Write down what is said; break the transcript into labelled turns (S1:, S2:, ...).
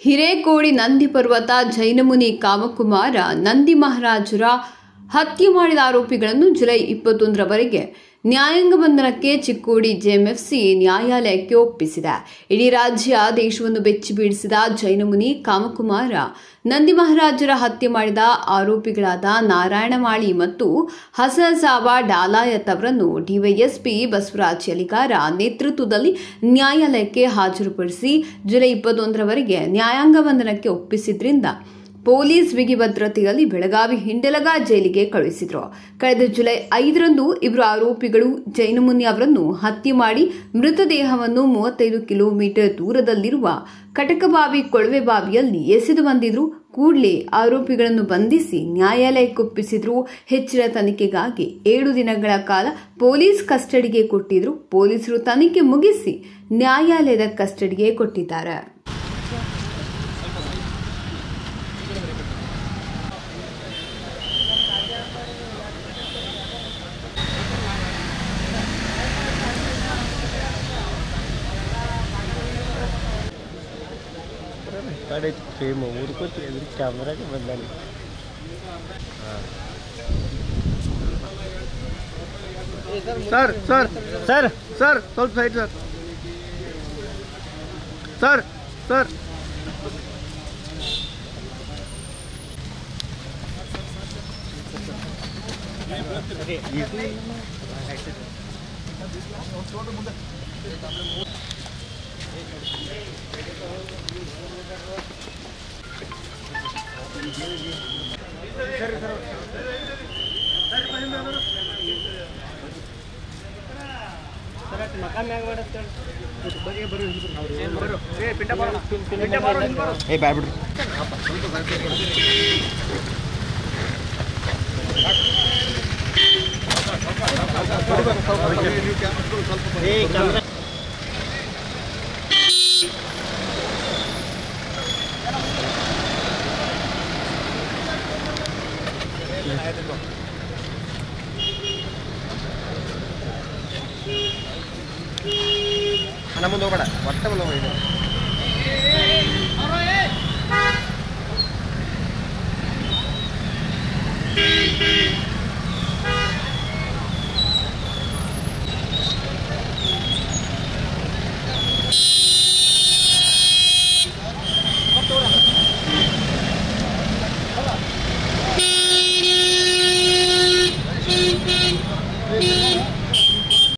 S1: ಹಿರೇಕೋಡಿ ನಂದಿ ಪರ್ವತ ಜೈನಮುನಿ ಕಾಮಕುಮಾರ ನಂದಿ ಮಹಾರಾಜರ ಹತ್ಯೆ ಮಾಡಿದ ಆರೋಪಿಗಳನ್ನು ಜುಲೈ ಇಪ್ಪತ್ತೊಂದರವರೆಗೆ ನ್ಯಾಯಾಂಗ ಬಂಧನಕ್ಕೆ ಚಿಕ್ಕೋಡಿ ಜೆಎಂಎಫ್ಸಿ ನ್ಯಾಯಾಲಯಕ್ಕೆ ಒಪ್ಪಿಸಿದೆ ಇಡೀ ರಾಜ್ಯ ದೇಶವನ್ನು ಬೆಚ್ಚಿ ಬೀಳಿಸಿದ ಜೈನಮುನಿ ಕಾಮಕುಮಾರ ನಂದಿ ಮಹಾರಾಜರ ಹತ್ಯೆ ಮಾಡಿದ ಆರೋಪಿಗಳಾದ ನಾರಾಯಣಮಾಳಿ ಮತ್ತು ಹಸಸಾಬ ಡಾಲಾಯತ್ ಅವರನ್ನು ಡಿವೈಎಸ್ಪಿ ಬಸವರಾಜ್ ಯಲಿಗಾರ ನೇತೃತ್ವದಲ್ಲಿ ನ್ಯಾಯಾಲಯಕ್ಕೆ ಹಾಜರುಪಡಿಸಿ ಜುಲೈ ಇಪ್ಪತ್ತೊಂದರವರೆಗೆ ನ್ಯಾಯಾಂಗ ಬಂಧನಕ್ಕೆ ಒಪ್ಪಿಸಿದ್ರಿಂದ ಪೊಲೀಸ್ ಬಿಗಿ ಭದ್ರತೆಯಲ್ಲಿ ಬೆಳಗಾವಿ ಹಿಂಡಲಗ ಜೈಲಿಗೆ ಕಳುಹಿಸಿದ್ರು ಕಳೆದ ಜುಲೈ ಐದರಂದು ಇಬ್ಬರು ಆರೋಪಿಗಳು ಜೈನಮುನಿ ಅವರನ್ನು ಹತ್ಯೆ ಮಾಡಿ ಮೃತದೇಹವನ್ನು ಮೂವತ್ತೈದು ಕಿಲೋಮೀಟರ್ ದೂರದಲ್ಲಿರುವ ಕಟಕಬಾವಿ ಕೊಳವೆ ಬಾವಿಯಲ್ಲಿ ಎಸೆದು ಬಂದಿದ್ರು ಕೂಡಲೇ ಆರೋಪಿಗಳನ್ನು ಬಂಧಿಸಿ ನ್ಯಾಯಾಲಯಕ್ಕೊಪ್ಪಿಸಿದ್ರು ಹೆಚ್ಚಿನ ತನಿಖೆಗಾಗಿ ಏಳು ದಿನಗಳ ಕಾಲ ಪೊಲೀಸ್ ಕಸ್ಟಡಿಗೆ ಕೊಟ್ಟಿದ್ರು ಪೊಲೀಸರು ತನಿಖೆ ಮುಗಿಸಿ ನ್ಯಾಯಾಲಯದ ಕಸ್ಟಡಿಗೆ ಕೊಟ್ಟಿದ್ದಾರೆ
S2: ಕಡೆ ಫ್ರೇಮ್ ಊದ್ಕೋತಿ ಎದುರು ಕ್ಯಾಮ್ರಾಗೆ ಬಂದಾನೆ
S3: ಸರ್ ಸರ್
S2: ಸರ್
S3: ಸರ್ ಸ್ವಲ್ಪ ಸೈಡ್ ಸರ್ ಸರ್ ಸರ್
S2: ಏ ಬ್ಯಾಡ ಬಿಡ್ರಿ ಏ ಕ್ಯಾಮ್ರಾ ನಮ್ಮ ಮುಂದೆ ಹೋಗ್ಬೇಡ ಒಟ್ಟ ಮುಂದೆ ಹೋಗ್ಬೇಡ
S3: ಸರ್